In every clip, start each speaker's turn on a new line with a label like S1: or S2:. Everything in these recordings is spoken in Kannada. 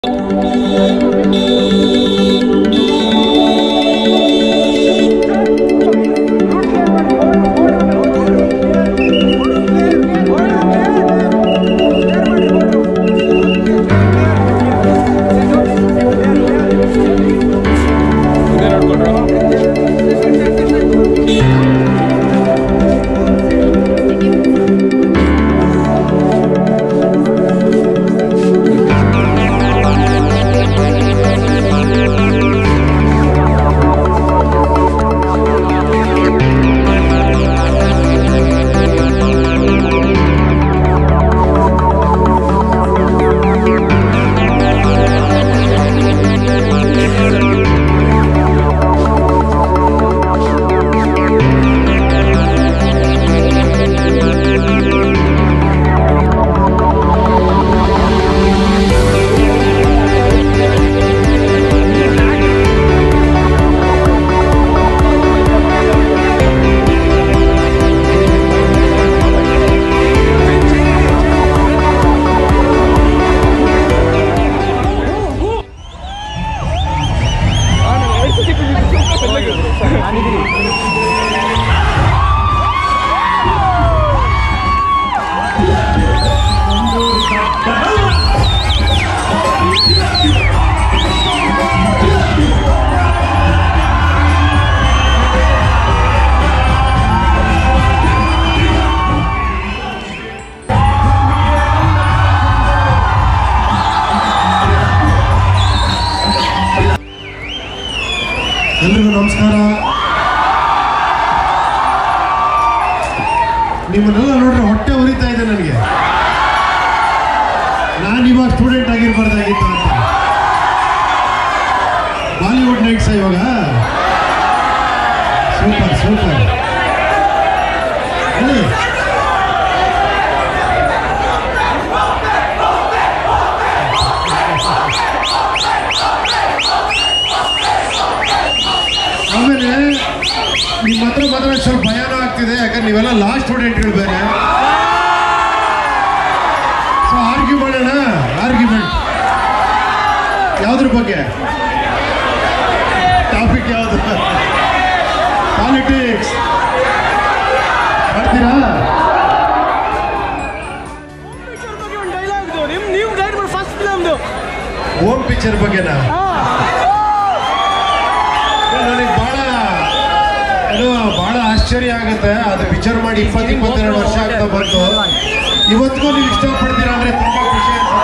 S1: ಎಲ್ರಿಗೂ ನಮಸ್ಕಾರ ನಿಮ್ಮನ್ನೆಲ್ಲ ನೋಡ್ರೆ ಹೊಟ್ಟೆ ಉರಿತಾ ಇದೆ ನನಗೆ ನಾನು ಇವಾಗ ಸ್ಟೂಡೆಂಟ್ ಆಗಿರ್ಬಾರ್ದಾಗಿತ್ತು ಅಂತ ಬಾಲಿವುಡ್ ನೈಟ್ಸ್ ಇವಾಗ ಸೂಪರ್ ಸೂಪರ್ ಅಲ್ಲಿ ಆಮೇಲೆ ನಿಮ್ಮ ಹತ್ರ ಮಾತ್ರ ಸ್ವಲ್ಪ ಭಯನೂ ಆಗ್ತಿದೆ ಯಾಕಂದ್ರೆ ನೀವೆಲ್ಲ ಲಾಸ್ಟ್ ಸ್ಟೂಡೆಂಟ್ಗಳು ಬೇರೆ ಸೊ ಆರ್ಗ್ಯೂ ಮಾಡೋಣ ಆರ್ಗ್ಯುಮೆಂಟ್ ಯಾವ್ದ್ರ ಬಗ್ಗೆ ಟಾಪಿಕ್ ಯಾವುದು ಪಾಲಿಟಿಕ್ಸ್ ಮಾಡ್ತೀರಾ
S2: ಡೈಲಾಗ್ದು ನಿಮ್ ನೀವು ಗೈಡ್ ಮಾಡಿ ಫಸ್ಟ್ ಫಿಲಮ್ದು
S1: ಓಮ್ ಪಿಕ್ಚರ್ ಬಗ್ಗೆನಾ ನನಗೆ ಬಹಳ ಏನೋ ಬಹಳ ಆಶ್ಚರ್ಯ ಆಗುತ್ತೆ ಅದು ಪಿಕ್ಚರ್ ಮಾಡಿ ಇಪ್ಪತ್ತು ಇಪ್ಪತ್ತೆರಡು ವರ್ಷ ಆಗ್ತಾ ಬಂತು ಇವತ್ತಿಗೂ ನೀವು ಇಷ್ಟಪಡ್ತೀರಾ ಅಂದ್ರೆ ತುಂಬಾ ಖುಷಿ ಅನ್ಸುತ್ತೆ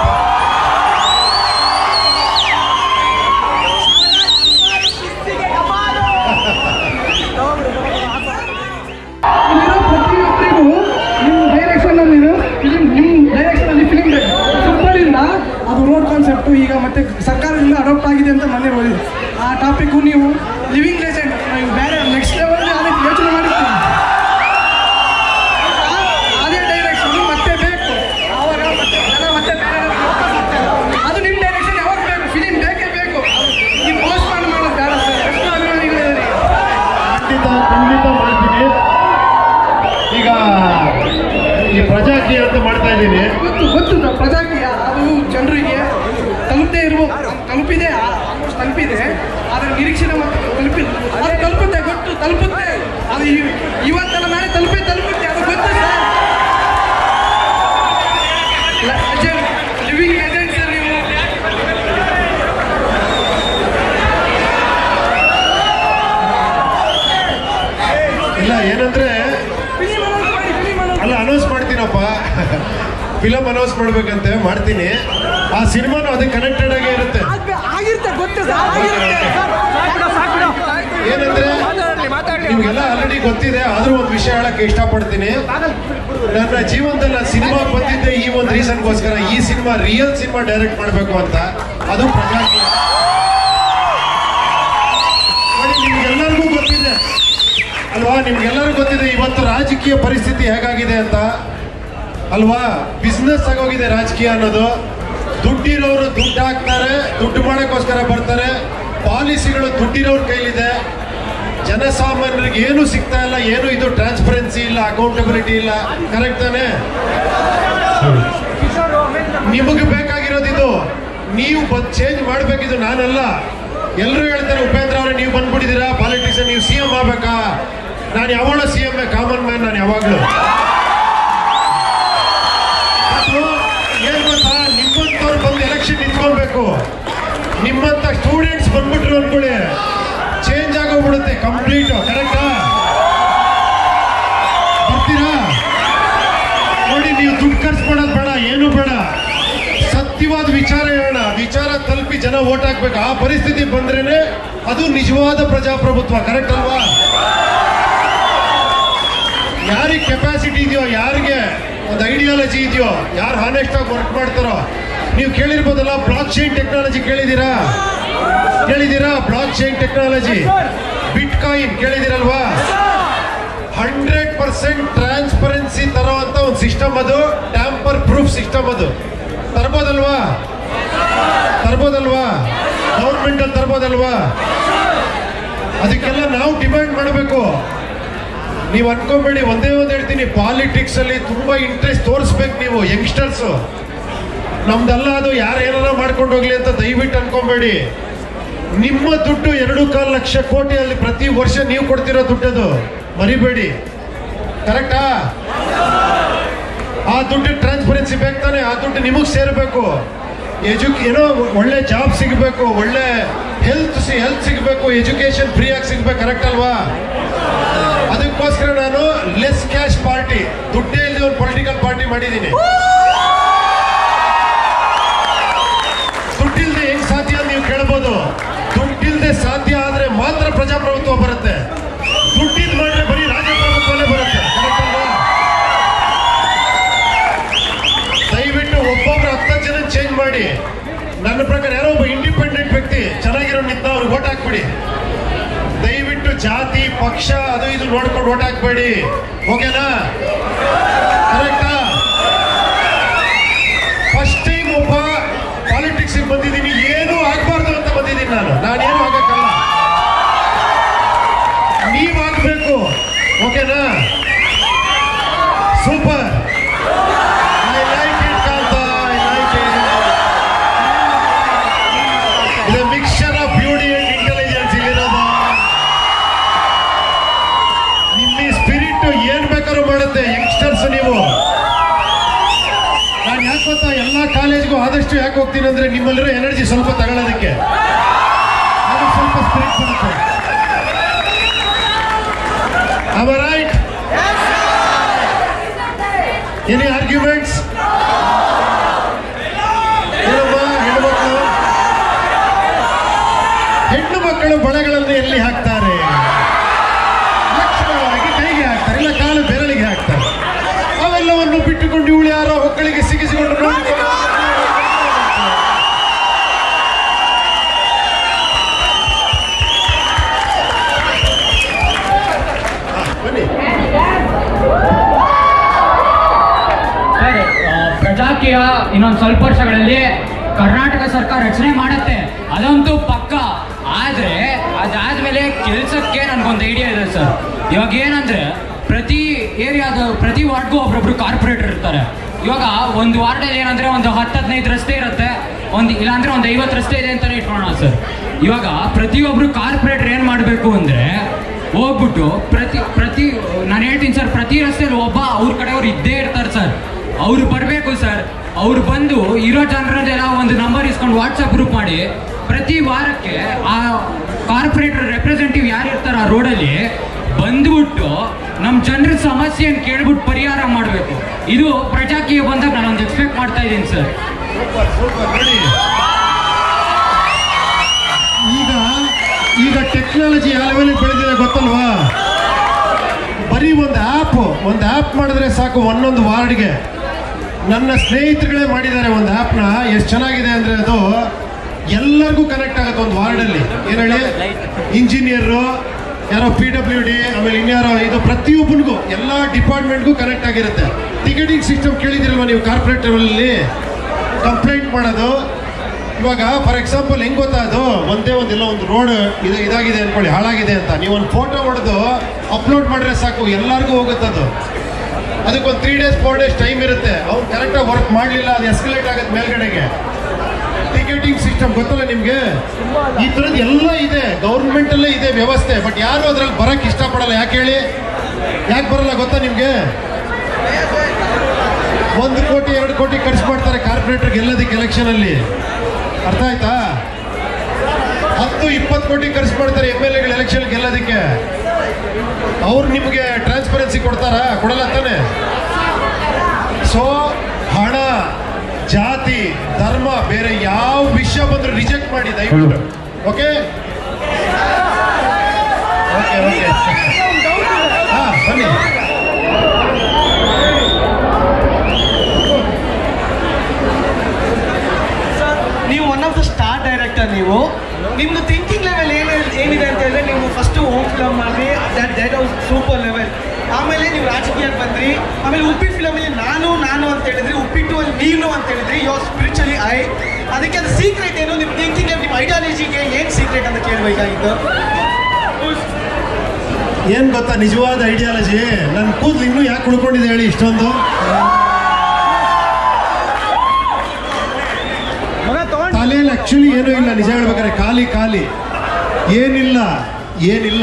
S2: ಇಲ್ಲಿರೋ ಪ್ರತಿಯೊಬ್ಬರಿಗೂ ನಿಮ್ಮ ಡೈರೆಕ್ಷನ್ ಅಲ್ಲಿ ಫಿಲಿಂ ನಿಮ್ಮ ಡೈರೆಕ್ಷನ್ ಅಲ್ಲಿ ಫಿಲಿಂ ಸೂಪರ್ ಇಂದ ಅದು ರೋಡ್ ಕಾನ್ಸೆಪ್ಟ್ ಈಗ ಮತ್ತೆ ಸರ್ಕಾರದಿಂದ ಅಡಾಪ್ಟ್ ಆಗಿದೆ ಅಂತ ಮನೆ ಓದಿದೆ ಆ ಟಾಪಿಕ್ ನೀವು ಲಿವಿಂಗ್ ಲೆಸೆಂಟ್ ಬೇರೆ ನೆಕ್ಸ್ಟ್ ಲೆವೆಲ್ ಅದಕ್ಕೆ ಯೋಚನೆ ಮಾಡಿರ್ತೀವಿ ಅದೇ ಡೈರೆಕ್ಷನ್ ಮತ್ತೆ ಬೇಕು ಅವಾಗ ಮತ್ತೆ ಜನ ಮತ್ತೆ ಬೇರೆ focus ಆಗ್ತಾರೆ. ಅದು ನಿಮ್ಮ ಡೈರೆಕ್ಷನ್ ಯಾವಾಗ ಬೇಕು ಫಿಲಿಂ ಬೇಕೇ ಬೇಕು ನೀವು ಪೋಸ್ಟ್ ಮಾಡಿ ಮಾಡೋದು ಬೇಡ ಸರ್ ಎಷ್ಟು ಅಭಿಮಾನಿಗಳಿದ್ದಾರೆ
S1: ಖಂಡಿತ ಖಂಡಿತ ಮಾಡ್ತೀನಿ ಈಗ ಈ ಪ್ರಜಾಕಿ ಅಂತ ಮಾಡ್ತಾ ಇದ್ದೀನಿ
S2: ಗೊತ್ತು ಗೊತ್ತು ನ- ಪ್ರಜಾಕೀಯ ಅದು ಜನರಿಗೆ ತಲುಪದೇ ಇರ್ಬೋದು ತಲುಪಿದೆ ಆಲ್ಮೋಸ್ಟ್ ತಲುಪಿದೆ ಆದರೆ ನಿರೀಕ್ಷಣೆ ಮತ್ತು ತಲುಪಿಲ್ಲ ಅದು ತಲುಪುತ್ತೆ ಗೊತ್ತು ತಲುಪುತ್ತೆ ಅದು ಇವ್- ಇವತ್ತಲ್ಲ ನಾಳೆ ತಲುಪಿ ತಲುಪುತ್ತೆ ಅದು ಗೊತ್ತು ಸರ್ ಲಿವಿಂಗ್ ಲೆಜೆಂಡ್ ಸರ್ ನೀವು
S1: ಇಲ್ಲ ಏನಂದ್ರೆ
S2: ಫಿಲಿಮ್ ಅನೌನ್ಸ್ ಮಾಡಿ ಫಿಲಿಮ್ ಅನೌನ್ಸ್
S1: ಅಲ್ಲ ಅನೌನ್ಸ್ ಮಾಡ್ತೀನಪ್ಪ ಫಿಲಮ್ ಅನೌನ್ಸ್ ಮಾಡ್ಬೇಕಂತೆ ಮಾಡ್ತೀನಿ ಆ ಸಿನಿಮಾನು ಅದಕ್ಕೆ ಕನೆಕ್ಟೆಡ್ ಆಗೇ ಇರುತ್ತೆ
S2: ಆಗಿರುತ್ತೆ ಗೊತ್ತು ಸರ್ ಆಗಿರುತ್ತೆ
S1: ಏನಂದ್ರೆ ನಿಮ್ಗೆಲ್ಲ ಆಲ್ರೆಡಿ ಗೊತ್ತಿದೆ ಆದ್ರೂ ಒಂದು ವಿಷಯ ಹೇಳಕ್ಕೆ ಇಷ್ಟಪಡ್ತೀನಿ ನನ್ನ ಜೀವನದಲ್ಲಿ ಸಿನಿಮಾ ಬಂದಿದ್ದೆ ಈ ಒಂದು ರೀಸನ್ಗೋಸ್ಕರ ಈ ಸಿನಿಮಾ ರಿಯಲ್ ಸಿನಿಮಾ ಡೈರೆಕ್ಟ್ ಮಾಡಬೇಕು ಅಂತ ಅದು ಪ್ರಜಾಕೀಯ ನೋಡಿ ನಿಮ್ಗೆಲ್ಲರಿಗೂ ಗೊತ್ತಿದೆ ಅಲ್ವಾ ನಿಮ್ಗೆಲ್ಲರಿಗೂ ಗೊತ್ತಿದೆ ಇವತ್ತು ರಾಜಕೀಯ ಪರಿಸ್ಥಿತಿ ಹೇಗಾಗಿದೆ ಅಂತ ಅಲ್ವಾ ಬಿಸ್ನೆಸ್ ಆಗೋಗಿದೆ ರಾಜಕೀಯ ಅನ್ನೋದು ದುಡ್ಡಿರೋರು ದುಡ್ಡು ಹಾಕ್ತಾರೆ ದುಡ್ಡು ಮಾಡೋಕ್ಕೋಸ್ಕರ ಬರ್ತಾರೆ ಪಾಲಿಸಿಗಳು ದುಡ್ಡಿರೋರ್ ಕೈಲಿದೆ ಜನಸಾಮಾನ್ಯರಿಗೆ ಏನು ಸಿಗ್ತಾ ಇಲ್ಲ ಏನು ಇದು ಟ್ರಾನ್ಸ್ಪರೆನ್ಸಿ ಇಲ್ಲ ಅಕೌಂಟಬಿಲಿಟಿ ಇಲ್ಲ ಕರೆಕ್ಟ್ ತಾನೇ ನಿಮಗೆ ಬೇಕಾಗಿರೋದು ಇದು ನೀವು ಬಂದು ಚೇಂಜ್ ಮಾಡಬೇಕಿದ್ದು ನಾನಲ್ಲ ಎಲ್ಲರೂ ಹೇಳ್ತಾರೆ ಉಪೇಂದ್ರ ಅವರೇ ನೀವು ಬಂದ್ಬಿಟ್ಟಿದ್ದೀರಾ ಪಾಲಿಟಿಕ್ಸ್ ನೀವು ಸಿ ಎಂ ಆಗ್ಬೇಕಾ ನಾನು ಯಾವಾಗ ಸಿ ಎಂ ಕಾಮನ್ ಮ್ಯಾನ್ ನಾನು ಯಾವಾಗಲೂ ಏನ್ ಗೊತ್ತಾ ನಿಮ್ಮಂಥವ್ರು ಬಂದು ಎಲೆಕ್ಷನ್ ನಿಂತ್ಕೊಬೇಕು ನಿಮ್ಮಂತ ಸ್ಟೂಡೆಂಟ್ಸ್ ಬಂದ್ಬಿಟ್ರು ಅನ್ಕೊಳ್ಳಿ ಚೇಂಜ್ ಆಗೋಗ್ಬಿಡುತ್ತೆ ಕಂಪ್ಲೀಟ್ ಕರೆಕ್ಟಾ ಬರ್ತೀರಾ ನೋಡಿ ನೀವು ದುಡ್ಡು ಖರ್ಚು ಮಾಡೋದು ಬೇಡ ಏನು ಬೇಡ ಸತ್ಯವಾದ ವಿಚಾರ ಹೇಳೋಣ ವಿಚಾರ ತಲುಪಿ ಜನ ಓಟ್ ಹಾಕ್ಬೇಕು ಆ ಪರಿಸ್ಥಿತಿ ಬಂದ್ರೇನೆ ಅದು ನಿಜವಾದ ಪ್ರಜಾಪ್ರಭುತ್ವ ಕರೆಕ್ಟ್ ಅಲ್ವಾ ಯಾರಿಗೆ ಕೆಪಾಸಿಟಿ ಇದೆಯೋ ಯಾರಿಗೆ ಒಂದು ಐಡಿಯಾಲಜಿ ಇದೆಯೋ ಯಾರು ಹಾನೆಸ್ಟ್ ಆಗಿ ವರ್ಕ್ ಮಾಡ್ತಾರೋ ನೀವು ಕೇಳಿರ್ಬೋದಲ್ಲ ಬ್ಲಾಕ್ ಚೈನ್ ಟೆಕ್ನಾಲಜಿ ಕೇಳಿದ್ದೀರಾ ಕೇಳಿದ್ದೀರಾ blockchain technology bitcoin ಕೇಳಿದಿರಲ್ವಾ ಹಂಡ್ರೆಡ್ ಪರ್ಸೆಂಟ್ ಟ್ರಾನ್ಸ್ಪರೆನ್ಸಿ ತರೋ ಅಂತ ಒಂದು ಸಿಸ್ಟಮ್ ಅದು ಟ್ಯಾಂಪರ್ ಪ್ರೂಫ್ ಸಿಸ್ಟಮ್ ಅದು ತರ್ಬೋದಲ್ವಾ ತರ್ಬೋದಲ್ವಾ ಗೌರ್ಮೆಂಟ್ ಅಲ್ಲಿ ತರ್ಬೋದಲ್ವಾ ಅದಕ್ಕೆಲ್ಲ ನಾವು ಡಿಮ್ಯಾಂಡ್ ಮಾಡಬೇಕು ನೀವು ಅನ್ಕೊಂಬೇಡಿ ಒಂದೇ ಒಂದು ಹೇಳ್ತೀನಿ ಪಾಲಿಟಿಕ್ಸ್ ಅಲ್ಲಿ ತುಂಬಾ ಇಂಟ್ರೆಸ್ಟ್ ತೋರಿಸ್ಬೇಕು ನೀವು ಯಂಗ್ಸ್ಟರ್ಸ್ ನಮ್ದಲ್ಲ ಅದು ಯಾರು ಏನಾರ ಮಾಡ್ಕೊಂಡು ಹೋಗ್ಲಿ ಅಂತ ದಯವಿಟ್ಟು ಅನ್ಕೊಂಬೇಡಿ ನಿಮ್ಮ ದುಡ್ಡು ಎರಡು ಕಾಲು ಲಕ್ಷ ಕೋಟಿ ಅಲ್ಲಿ ಪ್ರತಿ ವರ್ಷ ನೀವು ಕೊಡ್ತಿರೋ ದುಡ್ಡದು ಮರಿಬೇಡಿ ಕರೆಕ್ಟಾ ಆ ದುಡ್ಡು ಟ್ರಾನ್ಸ್ಪರೆನ್ಸಿ ಬೇಕು ತಾನೆ ಆ ದುಡ್ಡು ನಿಮಗೆ ಸೇರಬೇಕು ಎಜು ಏನೋ ಒಳ್ಳೆ ಜಾಬ್ ಸಿಗಬೇಕು ಒಳ್ಳೆ ಹೆಲ್ತ್ ಸಿ ಹೆಲ್ತ್ ಸಿಗಬೇಕು ಎಜುಕೇಶನ್ ಫ್ರೀ ಆಗಿ ಸಿಗ್ಬೇಕು ಕರೆಕ್ಟ್ ಅಲ್ವಾ ಅದಕ್ಕೋಸ್ಕರ ನಾನು ಲೆಸ್ ಕ್ಯಾಶ್ ಪಾರ್ಟಿ ದುಡ್ಡೇ ಇಲ್ಲದೆ ಒಂದು ಪೊಲಿಟಿಕಲ್ ಪಾರ್ಟಿ ಮಾಡಿದ್ದೀನಿ ದುಡ್ಡಿಲ್ದೆ ಹೆಂಗ್ ಸಾಧ್ಯ ಅಂತ ನೀವು ಕೇಳ್ಬೋದು ದುಡ್ಡಿಲ್ದೆ ಸಾಧ್ಯ ಆದ್ರೆ ಮಾತ್ರ ಪ್ರಜಾಪ್ರಭುತ್ವ ಬರುತ್ತೆ ದುಡ್ಡಿದ್ ಮಾಡಿದ್ರೆ ಬರೀ ರಾಜಪ್ರಭುತ್ವನೇ ಬರುತ್ತೆ correct ಅಲ್ವಾ? ದಯವಿಟ್ಟು ಒಬ್ಬೊಬ್ರು ಹತ್ತು ಜನ ಚೇಂಜ್ ಮಾಡಿ ನನ್ನ ಪ್ರಕಾರ ಯಾರೋ ಒಬ್ಬ ಇಂಡಿಪೆಂಡೆಂಟ್ ವ್ಯಕ್ತಿ ಚೆನ್ನಾಗಿರೋ ನಿಂತ ಅವ್ರಿಗೆ ಓಟ್ ಹಾಕ್ಬಿಡಿ ದಯವಿಟ್ಟು ಜಾತಿ ಪಕ್ಷ ಅದು ಇದು ನೋಡ್ಕೊಂಡು ಓಟ್ ಹಾಕ್ಬೇಡಿ ಓಕೆನಾ ಕರೆಕ್ಟಾ ಫಸ್ಟ್ ಟೈಮ್ ಒಬ್ಬ ಪಾಲಿಟಿಕ್ಸ್ ಬಂದಿದ್ದೀನಿ ಏನು ಆಗ್ಬಾರ್ದು ಅಂತ ಬಂದಿದ್ದೀನಿ ನಾನು ನಾನೇನು ಆಗಕ್ಕಲ್ಲ ನೀವ್ ಆಗ್ಬೇಕು ಓಕೆನಾ super I like it Kantha I like it ಇದು mixture of beauty and intelligence ಇಲ್ಲಿರೋದು ನಿಮ್ಮ ಈ ಸ್ಪಿರಿಟ್ ಏನ್ ಬೇಕಾದ್ರೂ ಮಾಡುತ್ತೆ ಯಂಗ್ಸ್ಟರ್ಸ್ ನೀವು ನಾನು ಯಾಕೆ ಗೊತ್ತಾ ಎಲ್ಲ ಕಾಲೇಜ್ಗೂ ಆದಷ್ಟು ಯಾಕೆ ಹೋಗ್ತೀನಿ ಅಂದ್ರೆ ನಿಮ್ಮಲ್ಲಿರೋ ಎನರ್ಜಿ ಸ್ವಲ್ಪ ತಗೊಳ್ಳೋದಕ್ಕೆ ಆಗ ಸ್ವಲ್ಪ ಸ್ಪಿರಿಟ್ ಬರುತ್ತೆ Am I right? Any arguments? ಏನಮ್ಮ ಹೆಣ್ಣುಮಕ್ಕಳು ಹೆಣ್ಣು ಮಕ್ಕಳು ಬಳೆಗಳನ್ನು ಎಲ್ಲಿ ಹಾಕ್ತಾರೆ ಲಕ್ಷಣವಾಗಿ ಕೈಗೆ ಹಾಕ್ತಾರೆ ಇಲ್ಲ ಕಾಲು ಬೆರಳಿಗೆ ಹಾಕ್ತಾರೆ ಅವೆಲ್ಲವನ್ನು ಬಿಟ್ಟುಕೊಂಡು ಇವಳು ಯಾರೋ ಹೊಕ್ಕಳಿಗೆ ಸಿಗಿಸಿಕೊಂಡು ನೋಡಿಕೊಂಡು ಹಾ, ಬನ್ನಿ
S3: ಸರ್ ಆ, ಪ್ರಜಾಕೀಯ ಇನ್ನೊಂದು ಸ್ವಲ್ಪ ವರ್ಷಗಳಲ್ಲಿ ಕರ್ನಾಟಕ ಸರ್ಕಾರ ರಚನೆ ಮಾಡುತ್ತೆ ಅದಂತೂ ಪಕ್ಕ ಆದ್ರೆ ಅದಾದ್ಮೇಲೆ ಕೆಲಸಕ್ಕೆ ನನ್ಗೊಂದು ಐಡಿಯಾ ಇದೆ ಸರ್ ಇವಾಗ ಏನಂದ್ರೆ ಪ್ರತಿ ಏರಿಯಾದ ಪ್ರತಿ ವಾರ್ಡ್ಗೂ ಒಬ್ರೊಬ್ರು ಕಾರ್ಪೊರೇಟರ್ ಇರ್ತಾರೆ ಇವಾಗ ಒಂದು ವಾರ್ಡಲ್ಲಿ ಏನಂದ್ರೆ ಒಂದು ಹತ್ತು ಹದಿನೈದು ರಸ್ತೆ ಇರುತ್ತೆ ಒಂದು ಇಲ್ಲಾಂದ್ರೆ ಒಂದು ಐವತ್ತು ರಸ್ತೆ ಇದೆ ಅಂತಾನೆ ಇಟ್ಕೊಳ್ಳೋಣ ಸರ್ ಇವಾಗ ಪ್ರತಿಯೊಬ್ರು ಕಾರ್ಪೊರೇಟರ್ ಏನ್ ಮಾಡಬೇಕು ಅಂದ್ರೆ ಹೋಗ್ಬಿಟ್ಟು ಪ್ರತಿ ಪ್ರತಿ ನಾನು ಹೇಳ್ತೀನಿ ಸರ್ ಪ್ರತಿ ರಸ್ತೆಯಲ್ಲಿ ಒಬ್ಬ ಅವ್ರ ಕಡೆಯವ್ರು ಇದ್ದೇ ಇರ್ತಾರೆ ಸರ್ ಅವ್ರು ಬರಬೇಕು ಸರ್ ಅವ್ರು ಬಂದು ಇರೋ ಜನರದೆಲ್ಲ ಒಂದು ನಂಬರ್ ಇಸ್ಕೊಂಡು ವಾಟ್ಸಪ್ ಗ್ರೂಪ್ ಮಾಡಿ ಪ್ರತಿ ವಾರಕ್ಕೆ ಆ ಕಾರ್ಪೊರೇಟರ್ ರೆಪ್ರೆಸೆಂಟೇಟಿವ್ ಯಾರು ಇರ್ತಾರೆ ಆ ರೋಡಲ್ಲಿ ಬಂದ್ಬಿಟ್ಟು ನಮ್ಮ ಜನರ ಸಮಸ್ಯೆಯನ್ನು ಕೇಳ್ಬಿಟ್ಟು ಪರಿಹಾರ ಮಾಡಬೇಕು ಇದು ಪ್ರಜಾಕೀಯ ಬಂದಾಗ ನಾನು ಒಂದು ಎಕ್ಸ್ಪೆಕ್ಟ್ ಮಾಡ್ತಾ ಇದ್ದೀನಿ ಸರ್
S1: ಸೂಪರ್ ಸೂಪರ್ ನೋಡಿ ಈಗ ಈಗ ಟೆಕ್ನಾಲಜಿ ಯಾವ ಲೆವೆಲಿಗೆ ಬೆಳೆದಿದೆ ಗೊತ್ತಲ್ವಾ ಬರೀ ಒಂದು ಆ್ಯಪ್ ಒಂದು ಆ್ಯಪ್ ಮಾಡಿದ್ರೆ ಸಾಕು ಒಂದೊಂದು ವಾರ್ಡ್ಗೆ ನನ್ನ ಸ್ನೇಹಿತರುಗಳೇ ಮಾಡಿದ್ದಾರೆ ಒಂದು ಆ್ಯಪ್ನ ಎಷ್ಟು ಚೆನ್ನಾಗಿದೆ ಅಂದರೆ ಅದು ಎಲ್ಲರಿಗೂ ಕನೆಕ್ಟ್ ಆಗುತ್ತೆ ಒಂದು ವಾರ್ಡಲ್ಲಿ ಏನು ಹೇಳಿ ಇಂಜಿನಿಯರು ಯಾರೋ ಪಿ ಡಬ್ಲ್ಯೂ ಡಿ ಆಮೇಲೆ ಇನ್ಯಾರೋ ಇದು ಪ್ರತಿಯೊಬ್ಬನಿಗೂ ಎಲ್ಲ ಡಿಪಾರ್ಟ್ಮೆಂಟ್ಗೂ ಕನೆಕ್ಟ್ ಆಗಿರುತ್ತೆ ಟಿಕೆಟಿಂಗ್ ಸಿಸ್ಟಮ್ ಕೇಳಿದಿರಲ್ವ ನೀವು ಕಾರ್ಪೊರೇಟರಲ್ಲಿ ಕಂಪ್ಲೇಂಟ್ ಮಾಡೋದು ಇವಾಗ ಫಾರ್ ಎಕ್ಸಾಂಪಲ್ ಹೆಂಗ್ ಗೊತ್ತಾ ಅದು ಒಂದೇ ಒಂದು ಇಲ್ಲ ಒಂದು ರೋಡ್ ಇದು ಇದಾಗಿದೆ ಅನ್ಕೊಳ್ಳಿ ಹಾಳಾಗಿದೆ ಅಂತ ನೀವು ಒಂದು ಫೋಟೋ ಹೊಡೆದು ಅಪ್ಲೋಡ್ ಮಾಡಿದ್ರೆ ಸಾಕು ಎಲ್ಲರಿಗೂ ಹೋಗುತ್ತೆ ಅದು ಅದಕ್ಕೊಂದು three days four days time ಇರುತ್ತೆ ಅವ್ರು ಕರೆಕ್ಟಾಗಿ ವರ್ಕ್ ಮಾಡಲಿಲ್ಲ ಅದು ಎಸ್ಕಲೇಟ್ ಆಗುತ್ತೆ ಮೇಲ್ಗಡೆಗೆ ಟಿಕೆಟಿಂಗ್ ಸಿಸ್ಟಮ್ ಗೊತ್ತಲ್ಲ ನಿಮ್ಗೆ ಈ ತರದ್ ಎಲ್ಲ ಇದೆ ಗೌರ್ಮೆಂಟ್ ಅಲ್ಲೇ ಇದೆ ವ್ಯವಸ್ಥೆ ಬಟ್ ಯಾರು ಅದ್ರಲ್ಲಿ ಬರಕ್ ಇಷ್ಟಪಡಲ್ಲ ಯಾಕೆ ಹೇಳಿ ಯಾಕೆ ಬರಲ್ಲ ಗೊತ್ತಾ ನಿಮ್ಗೆ ಒಂದು ಕೋಟಿ ಎರಡು ಕೋಟಿ ಖರ್ಚು ಮಾಡ್ತಾರೆ ಕಾರ್ಪೊರೇಟರ್ ಗೆಲ್ಲೋದಕ್ಕೆ ಎಲೆಕ್ಷನ್ ಅಲ್ಲಿ ಅರ್ಥ ಆಯ್ತಾ ಹತ್ತು ಇಪ್ಪತ್ತು ಕೋಟಿ ಖರ್ಚು ಮಾಡ್ತಾರೆ ಎಮ್ ಎಲ್ ಎಗಳು ಎಲೆಕ್ಷನ್ ಗೆಲ್ಲೋದಕ್ಕೆ ಅವ್ರು ನಿಮಗೆ ಟ್ರಾನ್ಸ್ಪರೆನ್ಸಿ ಕೊಡ್ತಾರಾ ಕೊಡಲ್ಲ ತಾನೆ ಸೊ ಹಣ ಜಾತಿ ಧರ್ಮ ಬೇರೆ ಯಾವ ವಿಷಯ ಬಂದ್ರು ರಿಜೆಕ್ಟ್ ಮಾಡಿ ದಯವಿಟ್ಟು ಓಕೆ ಓಕೆ ಓಕೆ ಹಾ ಬನ್ನಿ
S4: ನೀವು one of the star director ನೀವು ನಿಮ್ದು ಥಿಂಕಿಂಗ್ ಲೆವೆಲ್ ಏನು ಏನಿದೆ ಅಂತ ಹೇಳಿದ್ರೆ ನೀವು ಫಸ್ಟ್ ಹೋಮ್ ಫಿಲಮ್ ಮಾಡಿ that that was super level ಆಮೇಲೆ ನೀವು ರಾಜಕೀಯಕ್ಕೆ ಬಂದ್ರಿ ಆಮೇಲೆ ಉಪ್ಪಿಟ್ಟು ಫಿಲಮಲ್ಲಿ ನಾನು ನಾನು ಅಂತ ಹೇಳಿದ್ರಿ ಉಪ್ಪಿಟ್ಟು ಅಲ್ಲಿ ನೀನು ಅಂತ ಹೇಳಿದ್ರಿ ಯೋ ಸ್ಪಿರಿಚುಲಿ ಐ ಅದಕ್ಕೆ ಅದು ಸೀಕ್ರೆಟ್ ಏನು ನಿಮ್ಮ ಥಿಂಕಿಂಗ್ ನಿಮ್ಮ ಐಡಿಯಾಲಜಿಗೆ ಏನು ಸೀಕ್ರೆಟ್ ಅಂತ ಕೇಳಬೇಕಾಗಿತ್ತು
S1: ಏನ್ ಗೊತ್ತಾ ನಿಜವಾದ ಐಡಿಯಾಲಜಿ ನನ್ನ ಕೂದಲು ಇನ್ನೂ ಯಾಕೆ ಉಳ್ಕೊಂಡಿದೆ ಹೇಳಿ ಇಷ್ಟೊಂದು ತಲೆಯಲ್ಲಿ ಆಕ್ಚುಲಿ ಏನೂ ಇಲ್ಲ ನಿಜ ಹೇಳ್ಬೇಕಾದ್ರೆ ಖಾಲಿ ಖಾಲಿ ಏನಿಲ್ಲ ಏನಿಲ್ಲ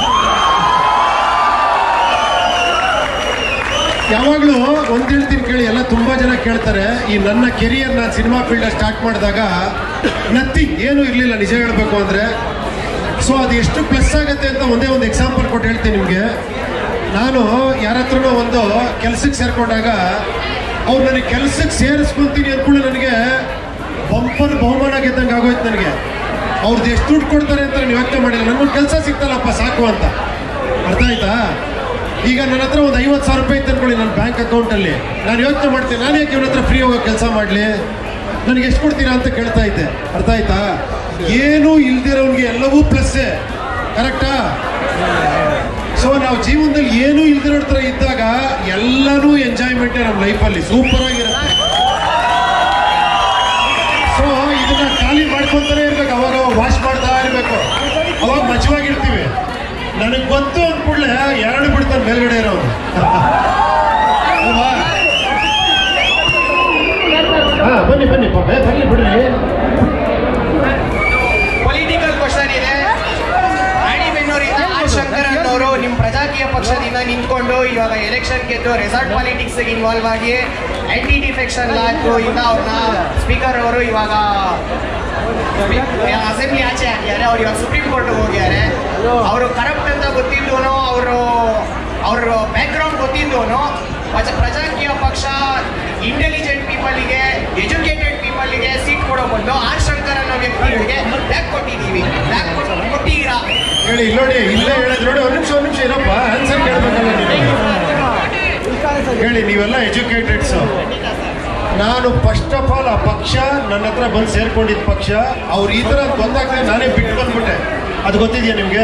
S1: ಯಾವಾಗಲೂ ಒಂದ್ ಹೇಳ್ತೀನಿ ಕೇಳಿ ಎಲ್ಲ ತುಂಬಾ ಜನ ಕೇಳ್ತಾರೆ ಈ ನನ್ನ ಕೆರಿಯರ್ ನಾನು ಸಿನಿಮಾ ಫೀಲ್ಡ್ ಸ್ಟಾರ್ಟ್ ಮಾಡಿದಾಗ ನಥಿಂಗ್ ಏನೂ ಇರಲಿಲ್ಲ ನಿಜ ಹೇಳಬೇಕು ಅಂದ್ರೆ ಸೊ ಅದು ಎಷ್ಟು ಪ್ಲಸ್ ಆಗುತ್ತೆ ಅಂತ ಒಂದೇ ಒಂದು ಎಕ್ಸಾಂಪಲ್ ಕೊಟ್ಟು ಹೇಳ್ತೀನಿ ನಿಮಗೆ ನಾನು ಯಾರ ಹತ್ರನೋ ಒಂದು ಕೆಲಸಕ್ಕೆ ಸೇರ್ಕೊಂಡಾಗ ಅವ್ರು ನನಗೆ ಕೆಲಸಕ್ಕೆ ಸೇರಿಸ್ಕೊಂತೀನಿ ಅಂದ್ಕೊಳ್ಳಿ ನನಗೆ ಬಂಪರ್ ಬಹುಮಾನ ಗೆದ್ದಂಗೆ ಆಗೋಯ್ತು ನನಗೆ ಅವ್ರದ್ದು ಎಷ್ಟು ದುಡ್ಡು ಕೊಡ್ತಾರೆ ಅಂತ ನಾನು ಯೋಚನೆ ಮಾಡಿಲ್ಲ ನನಗೊಂದು ಕೆಲಸ ಸಿಗ್ತಲ್ಲಪ್ಪ ಸಾಕು ಅಂತ ಅರ್ಥ ಆಯ್ತಾ ಈಗ ನನ್ನ ಹತ್ರ ಒಂದು ಐವತ್ತು ಸಾವಿರ ರೂಪಾಯಿ ಇತ್ತು ಅನ್ಕೊಳ್ಳಿ ನನ್ನ ಬ್ಯಾಂಕ್ ಅಕೌಂಟಲ್ಲಿ ನಾನು ಯೋಚನೆ ಮಾಡ್ತೀನಿ ನಾನು ಯಾಕೆ ಇವನ ಹತ್ರ ಫ್ರೀ ಹೋಗೋ ಕೆಲಸ ಮಾಡಲಿ ನನಗೆ ಎಷ್ಟು ಕೊಡ್ತೀರಾ ಅಂತ ಕೇಳ್ತಾ ಇದ್ದೆ ಅರ್ಥ ಆಯ್ತಾ ಏನೂ ಇಲ್ದಿರೋನ್ಗೆ ಎಲ್ಲವೂ ಪ್ಲಸ್ಸೇ ಕರೆಕ್ಟಾ ಸೊ ನಾವು ಜೀವನದಲ್ಲಿ ಏನೂ ಇಲ್ದಿರೋ ಹತ್ರ ಇದ್ದಾಗ ಎಲ್ಲನೂ ಎಂಜಾಯ್ಮೆಂಟೇ ನಮ್ಮ ಲೈಫಲ್ಲಿ ಸೂಪರ್ ಆಗಿರುತ್ತೆ ಸೊ ಇದನ್ನ ಖಾಲಿ ಮಾಡ್ಕೊಂತಾನೆ ಇರ್ಬೇಕು ಅವಾಗ ಅವಾಗ ವಾಶ್ ಮಾಡ್ತಾ ಇರಬೇಕು ಅವಾಗ ಮಜವಾಗಿರ್ತೀವಿ ನನಗೆ ಗೊತ್ತು ಅಂದ್ಕೂಡ್ಲೆ ಎರಡು ಬಿಡ್ತಾನೆ ಮೇಲ್ಗಡೆ ಇರೋನು ಅಲ್ವಾ ಹಾ ಬನ್ನಿ ಬನ್ನಿ ಪಾಪ ಏ, ಬರ್ಲಿ ಬಿಡ್ರಿ
S5: ಪೊಲಿಟಿಕಲ್ ಕ್ವಶನ್ ಇದೆ ರಾಣಿಬೆನ್ನೂರಿಂದ ಆರ್ ಶಂಕರನ್ ಅವರು ನಿಮ್ಮ ಪ್ರಜಾಕೀಯ ಪಕ್ಷದಿಂದ ನಿಂತ್ಕೊಂಡು ಇವಾಗ ಎಲೆಕ್ಷನ್ ಗೆದ್ದು ರೆಸಾರ್ಟ್ ಪಾಲಿಟಿಕ್ಸ್ ಇನ್ವಾಲ್ವ್ ಆಗಿ ಆಂಟಿ ಡಿಫೆಕ್ಷನ್ ಲಾಕು ಇಂದ ಅವ್ರನ್ನ ಸ್ಪೀಕರ್ ಅವರು ಇವಾಗ ಅಸೆಂಬ್ಲಿ ಆಚೆ ಹಾಕಿದ್ದಾರೆ ಅವ್ರು ಇವಾಗ ಸುಪ್ರೀಂ ಕೋರ್ಟ್ಗೆ ಹೋಗಿದ್ದಾರೆ ಅವರು ಕರಪ್ಟ್ ಅಂತ ಗೊತ್ತಿದ್ದು ಅವರು ಅವ್ರ ಬ್ಯಾಕ್ಗ್ರೌಂಡ್ ಗೊತ್ತಿದ್ದು ಪ್ರಜಾಕೀಯ ಪಕ್ಷ ಇಂಟೆಲಿಜೆಂಟ್ ಪೀಪಲ್ಗೆ ಎಜುಕೇಟೆಡ್ ಪೀಪಲ್ಗೆ ಸೀಟ್ ಕೊಡೋ ಬದಲು ಆರ್ ಶಂಕರ್ ಅನ್ನೋ ವ್ಯಕ್ತಿಗಳಿಗೆ ಬ್ಯಾಕ್ ಕೊಟ್ಟಿದ್ದೀವಿ ಬ್ಯಾಕ್ ಕೊಟ್ಟಿದ್ದೀರಾ
S1: ಹೇಳಿ ಇಲ್ಲಿ ನೋಡಿ ಇಲ್ಲೇ ಹೇಳಿದ್ ನೋಡಿ ಒಂದ್ ನಿಮಿಷ ಒಂದ್ ನಿಮಿಷ ಇರಪ್ಪ ಆನ್ಸರ್ ಕೇಳ್ಬೇಕಲ್ಲ ನೀವು ಹೇಳಿ ನೀವೆಲ್ಲ ಎಜುಕೇಟೆಡ್ಸ್ ನಾನು ಫಸ್ಟ್ ಆಫ್ ಆಲ್ ಆ ಪಕ್ಷ ನನ್ನ ಹತ್ರ ಬಂದು ಸೇರ್ಕೊಂಡಿದ್ದ ಪಕ್ಷ ಅವ್ರು ಈ ತರ ಗೊತ್ತಾಗ್ತದೆ ನಾನೇ ಬಿಟ್ಟು ಬಂದ್ಬಿಟ್ಟೆ ಅದು ಗೊತ್ತಿದೆಯಾ ನಿಮ್ಗೆ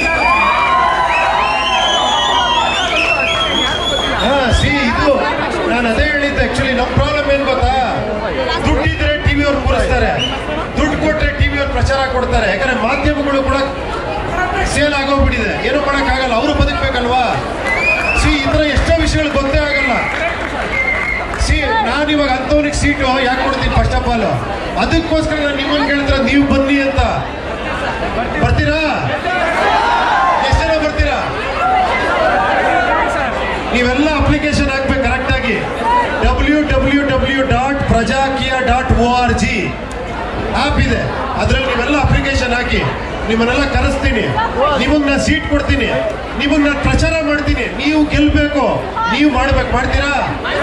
S1: ಹಾ ಸಿ ಇದು ನಾನು ಅದೇ ಹೇಳಿದ್ದೆ ಆಕ್ಚುಲಿ ನಮ್ಮ ಪ್ರಾಬ್ಲಮ್ ಏನ್ ಗೊತ್ತಾ ದುಡ್ಡಿದ್ರೆ ಟಿವಿ ಅವ್ರು ಕೂರಿಸ್ತಾರೆ ದುಡ್ಡು ಕೊಟ್ರೆ ಟಿವಿ ಅವ್ರು ಪ್ರಚಾರ ಕೊಡ್ತಾರೆ ಯಾಕಂದ್ರೆ ಮಾಧ್ಯಮಗಳು ಕೂಡ ಸೇಲ್ ಆಗೋಗ್ಬಿಟ್ಟಿದೆ ಏನು ಮಾಡೋಕ್ಕಾಗಲ್ಲ ಅವರು ಬದುಕಬೇಕಲ್ವಾ ಸಿ ಈ ಥರ ಎಷ್ಟೋ ವಿಷಯಗಳು ಗೊತ್ತೇ ಆಗಲ್ಲ ಸಿ ನಾನು ಇವಾಗ ಅಂಥವ್ನಿಗೆ ಸೀಟು ಯಾಕೆ ಕೊಡ್ತೀನಿ ಫಸ್ಟ್ ಆಫ್ ಆಲ್ ಅದಕ್ಕೋಸ್ಕರ ನಾನು ನಿಮ್ಮನ್ನು ಕೇಳ್ತಾರೆ ನೀವು ಬನ್ನಿ ಅಂತ ಬರ್ತೀರಾ ಎಷ್ಟು ಜನ ಬರ್ತೀರಾ ನೀವೆಲ್ಲ ಅಪ್ಲಿಕೇಶನ್ ಹಾಕ್ಬೇಕು ಕರೆಕ್ಟಾಗಿ W W W dot Prajakiya dot O R G app ಇದೆ ಅದರಲ್ಲಿ ನೀವೆಲ್ಲ ಅಪ್ಲಿಕೇಶನ್ ಹಾಕಿ ನಿಮ್ಮನ್ನೆಲ್ಲ ಕರೆಸ್ತೀನಿ ನಿಮಗೆ ನಾನು ಸೀಟ್ ಕೊಡ್ತೀನಿ ನಿಮಗೆ ನಾನು ಪ್ರಚಾರ ಮಾಡ್ತೀನಿ ನೀವು ಗೆಲ್ಬೇಕು ನೀವು ಮಾಡ್ಬೇಕು ಮಾಡ್ತೀರಾ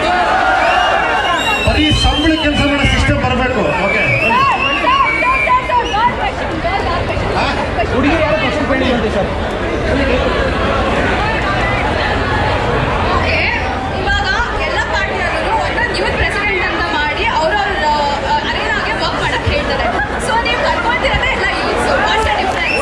S1: ಬರೀ ಸಂಬಳ ಕೆಲಸ ಮಾಡೋ ಸಿಸ್ಟಮ್ ಬರಬೇಕು ಓಕೆ
S6: ಇವಾಗ ಎಲ್ಲ ಪಾರ್ಟಿಯವರು ಒಂದೊಂದು ಯೂತ್ ಪ್ರೆಸಿಡೆಂಟ್ ಅಂತ ಮಾಡಿ ಅವ್ರವ್ರ ಅರೇನಾಗೆ ವರ್ಕ್ ಮಾಡಕ್ ಹೇಳ್ತಾರೆ ಸೊ ನೀವು ಕರ್ಕೊಂತಿರೋದೇ ಎಲ್ಲ ಯೂತ್ಸ್ ವಾಟ್ಸ್ ದ ಡಿಫ್ರೆನ್ಸ್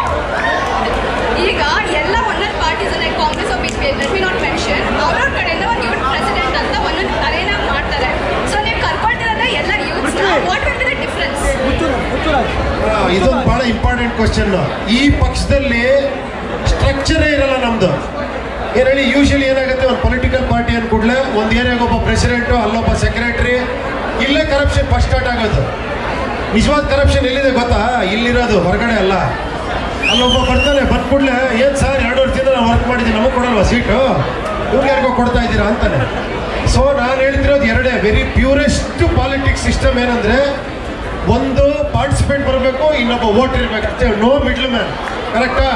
S6: ಈಗ ಎಲ್ಲ ಒಂದೊಂದು parties like Congress of B let me not mention ಅವ್ರವ್ರ ಕಡೆಯಿಂದ ಒಂದು ಯೂತ್ ಪ್ರೆಸಿಡೆಂಟ್ ಅಂತ ಒಂದೊಂದು ಅರೇನಾಗ್ ಮಾಡ್ತಾರೆ ಸೊ ನೀವು ಕರ್ಕೊಳ್ತಿರೋದೇ ಎಲ್ಲ youths what will be the difference
S1: ಆ, ಇದೊಂದು ಬಹಳ ಇಂಪಾರ್ಟೆಂಟ್ ಕ್ವಶನ್ ಈ ಪಕ್ಷದಲ್ಲಿ ಸ್ಟ್ರಕ್ಚರೇ ಇರಲ್ಲ ನಮ್ದು ಏನ್ ಹೇಳಿ ಯೂಶಲಿ ಏನಾಗುತ್ತೆ ಒಂದು ಪೊಲಿಟಿಕಲ್ ಪಾರ್ಟಿ ಅಂದ ಕೂಡಲೇ ಒಂದು ಏರಿಯಾಗ ಒಬ್ಬ ಪ್ರೆಸಿಡೆಂಟು ಅಲ್ಲೊಬ್ಬ ಸೆಕ್ರೆಟರಿ ಇಲ್ಲೇ ಕರಪ್ಷನ್ ಫಸ್ಟ್ ಸ್ಟಾರ್ಟ್ ಆಗೋದು ನಿಜವಾದ ಕರಪ್ಷನ್ ಎಲ್ಲಿದೆ ಗೊತ್ತಾ ಇಲ್ಲಿರೋದು ಹೊರಗಡೆ ಅಲ್ಲ ಅಲ್ಲೊಬ್ಬ ಬರ್ತಾನೆ ಬಂದ್ ಕೂಡಲೇ ಏನ್ ಸರ್ ಎರಡು ವರ್ಷದಿಂದ ನಾನು ವರ್ಕ್ ಮಾಡಿದ್ದೀನಿ ನಮಗೆ ಕೊಡಲ್ವಾ ಸೀಟು ಇವ್ರಿಗೆ ಯಾರಿಗೋ ಕೊಡ್ತಾ ಇದ್ದೀರಾ ಅಂತಾನೆ ಸೊ ನಾನು ಹೇಳ್ತಿರೋದು ಎರಡೇ ವೆರಿ ಪ್ಯೂರೆಸ್ಟ್ ಪಾಲಿಟಿಕ್ಸ್ ಸಿಸ್ಟಮ್ ಏನಂದ್ರೆ ಒಂದು ಪಾರ್ಟಿಸಿಪೇಟ್ ಬರಬೇಕು ಇನ್ನೊಬ್ಬ ವೋಟ್ ಇರಬೇಕು ಅಷ್ಟೇ ನೋ ಮಿಡ್ಲ್ ಮ್ಯಾನ್ ಕರೆಕ್ಟಾ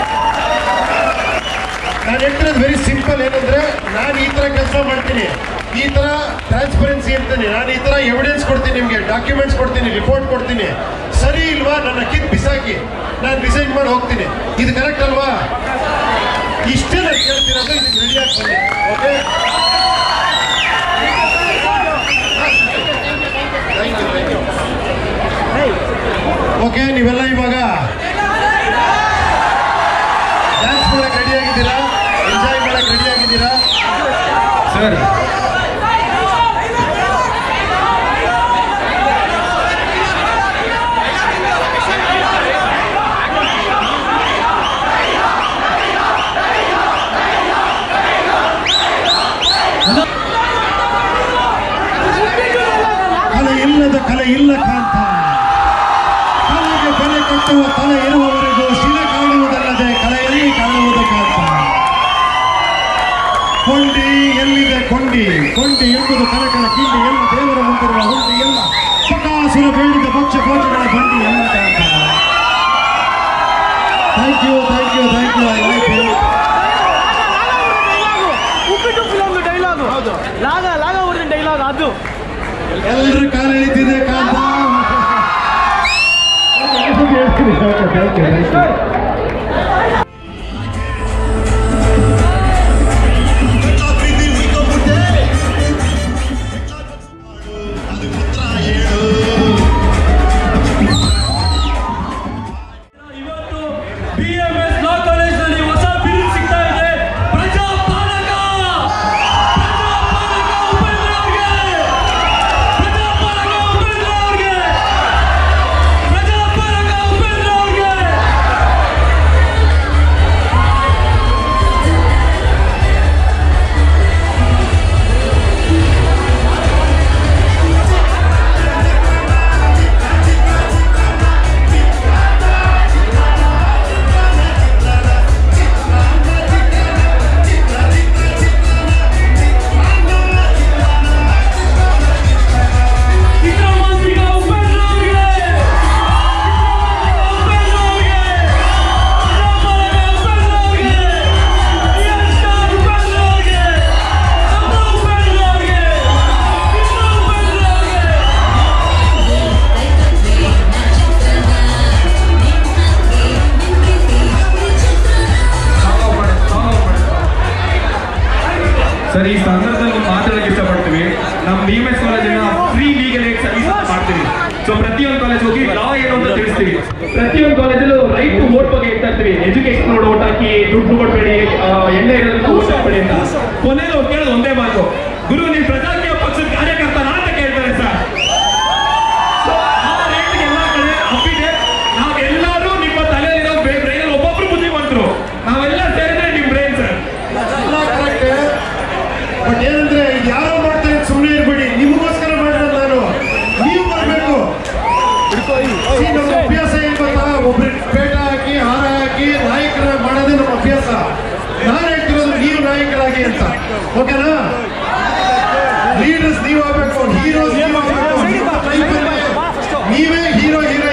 S1: ನಾನು ಹೇಳ್ತಿರೋದು ವೆರಿ ಸಿಂಪಲ್ ಏನಂದ್ರೆ ನಾನು ಈ ತರ ಕೆಲಸ ಮಾಡ್ತೀನಿ ಈ ತರ ಟ್ರಾನ್ಸ್ಪರೆನ್ಸಿ ಇರ್ತೀನಿ ನಾನು ಈ ತರ ಎವಿಡೆನ್ಸ್ ಕೊಡ್ತೀನಿ ನಿಮಗೆ ಡಾಕ್ಯುಮೆಂಟ್ಸ್ ಕೊಡ್ತೀನಿ ರಿಪೋರ್ಟ್ ಕೊಡ್ತೀನಿ ಸರಿ ಇಲ್ವಾ ನನ್ನ ಕಿತ್ ಬಿಸಾಕಿ ನಾನು ರಿಸೈನ್ ಮಾಡಿ ಹೋಗ್ತೀನಿ ಇದು ಕರೆಕ್ಟ್ ಅಲ್ವಾ ಇಷ್ಟೇ ನಾನು ಕೇಳ್ತಿರೋದು ಇದಕ್ಕೆ ರೆಡಿ ಆಗಿ ಬನ್ನಿ ಓಕೆ ಓಕೆ ನೀವೆಲ್ಲ ಇವಾಗ ಡ್ಯಾನ್ಸ್ ಮಾಡಕ್ ರೆಡಿ ಆಗಿದ್ದೀರಾ ಎಂಜಾಯ್ ಮಾಡಕ್ ರೆಡಿ ಆಗಿದ್ದೀರಾ
S7: ಸರ್
S1: ಕಲೆ ಇಲ್ಲದ ಕಲೆ ಇಲ್ಲ ಕಾಂತ ಕಲೆಗೆ ಬೆಲೆ ಕಟ್ಟುವ ತಲೆ ಇರುವವರೆಗೂ ಶಿಲೆ ಕಾಣುವುದಲ್ಲದೆ ಕಲೆಯಲ್ಲಿ ಕಾಣುವುದು ಕಾಂತ ಕೊಂಡಿ ಎಲ್ಲಿದೆ ಕೊಂಡಿ ಕೊಂಡಿ ಎಂಬುದು ಕನಕನ ಕಿಂಡಿ ಎಲ್ಲ ದೇವರ ಮುಂದಿರುವ ಹುಂಡಿ ಎಲ್ಲ ಪಕಾಸುರ ಬೇಡಿದ ಪಕ್ಷ ಪೋಷಗಳ ಬಂಡಿ ಎಲ್ಲ Kantha thank you thank you thank you I like you
S4: ಉಪ್ಪಿಟ್ಟು ಫಿಲಮ್ ಡೈಲಾಗ್ ಲಾಗ ಲಾಗ ಅವ್ರದ್ದು ಡೈಲಾಗ್ ಅದು
S1: ಎಲ್ಲರ ಕಾಲ ಎಳಿತಿದೆ ಕಾಂತ ಹೇಳ್ತೀನಿ okay thank you thank you
S7: ಇವತ್ತು ಬಿ ಎಂ ಎಸ್ ಲಾ ಕಾಲೇಜ್ನಲ್ಲಿ ಹೊಸ ಬಿರುದು ಸಿಗ್ತಾ ಇದೆ ಪ್ರಜಾಪಾಲಕ ಪ್ರಜಾಪಾಲಕ ಉಪೇಂದ್ರ ಅವ್ರಿಗೆ ಪ್ರಜಾಪಾಲಕ ಉಪೇಂದ್ರ ಅವ್ರಿಗೆ ಪ್ರಜಾಪಾಲಕ ಉಪೇಂದ್ರ ಅವ್ರಿಗೆ ವಿಕ್ರಮಾಂಬಿಕ ಉಪೇಂದ್ರ ಅವ್ರಿಗೆ ಉಪೇಂದ್ರ ಅವ್ರಿಗೆ ಪ್ರಜಾಪಾಲಕ ಉಪೇಂದ್ರ ಅವ್ರಿಗೆ ರಿಯಲ್ ಸ್ಟಾರ್ ಉಪೇಂದ್ರ ಅವ್ರಿಗೆ ನಮ್ಮ ಉಪೇಂದ್ರ ಅವ್ರಿಗೆ ವಿಷ್ಣು ಉಪೇಂದ್ರ ಅವ್ರಿಗೆ
S8: ಸರ್ ಈ ಸಂದರ್ಭದಲ್ಲಿ ಮಾತಾಡಕ್ಕೆ ಇಷ್ಟಪಡ್ತೀವಿ ನಮ್ಮ ಬಿ ಎಂ ಎಸ್ ಕಾಲೇಜಿನ ಫ್ರೀ ಲೀಗಲ್ ಏಡ್ ಸರ್ವಿಸ್ ಮಾಡ್ತೀವಿ ಸೊ ಪ್ರತಿಯೊಂದು ಕಾಲೇಜ್ ಹೋಗಿ ಲಾ ಏನು ಅಂತ ತಿಳಿಸ್ತೀವಿ ಪ್ರತಿಯೊಂದು ಕಾಲೇಜಲ್ಲೂ ರೈಟ್ ಟು ವೋಟ್ ಬಗ್ಗೆ ಹೇಳ್ತಾ ಇರ್ತೀವಿ ಎಜುಕೇಶನ್ ನೋಡಿ ಓಟ್ ಹಾಕಿ ದುಡ್ಡು ಕೊಡ್ಬೇಡಿ ಆ, ಎಣ್ಣೆ ಇರೋದಕ್ಕೆ ವೋಟ್ ಹಾಕ್ಬೇಡಿ ಅಂತ ಕೊನೆಯಲ್ಲಿ ಅವ್ರು ಕೇಳೋದು ಒಂದೇ ಮಾತು ಗುರು ನೀವು ಪ್ರಜಾಕೀಯ ಪಕ್ಷದ ಕಾರ್ಯಕರ್ತನ ಅಂತ ಕೇಳ್ತಾರೆ ಸರ್ So, ಆ ರೇಟ್ಗೆ ಎಲ್ಲ ಕಡೆ ಹಬ್ಬಿದೆ ನಾವೆಲ್ಲರೂ ನಿಮ್ಮ ತಲೆಯಲ್ಲಿರೋ ಬ್ರೈನಲ್ಲಿ ಒಬ್ಬೊಬ್ರು ಬುದ್ಧಿವಂತರು ನಾವೆಲ್ಲ ಸೇರಿದ್ರೆ ನಿಮ್ಮ ಬ್ರೈನ್ ಸರ್
S1: ಎಲ್ಲ ಕರೆಕ್ಟ್ ಬಟ್ ಏನಂದ್ರೆ ಇದು ಯಾರೋ ಮಾಡ್ತಾರೆ ಅಂತ ಸುಮ್ಮನೆ ಇರ್ಬೇಡಿ ನಿಮಗೋಸ್ಕರ ಮಾಡಿರೋದು ನಾನು ನೀವು ಬರಬೇಕು ನಮ್ಮ ಅಭ್ಯಾಸ ಏನ್ ಗೊತ್ತಾ ಒಬ್ರಿಗೆ ಪೇಟ ಹಾಕಿ ಹಾರ ಹಾಕಿ ನಾಯಕರ ಮಾಡೋದೇ ನಮ್ಮ ಅಭ್ಯಾಸ ನಾನು ಹೇಳ್ತಿರೋದು ನೀವು ನಾಯಕರಾಗಿ ಅಂತ ಓಕೆನಾ ಲೀಡರ್ಸ್ ನೀವು ಆಗ್ಬೇಕು ಹೀರೋಸ್ ನೀವು ಆಗ್ಬೇಕು ನಿಮ್ಮ life ಅಲ್ಲಿ ನೀವೇ ಹೀರೋ ಹೀರೋ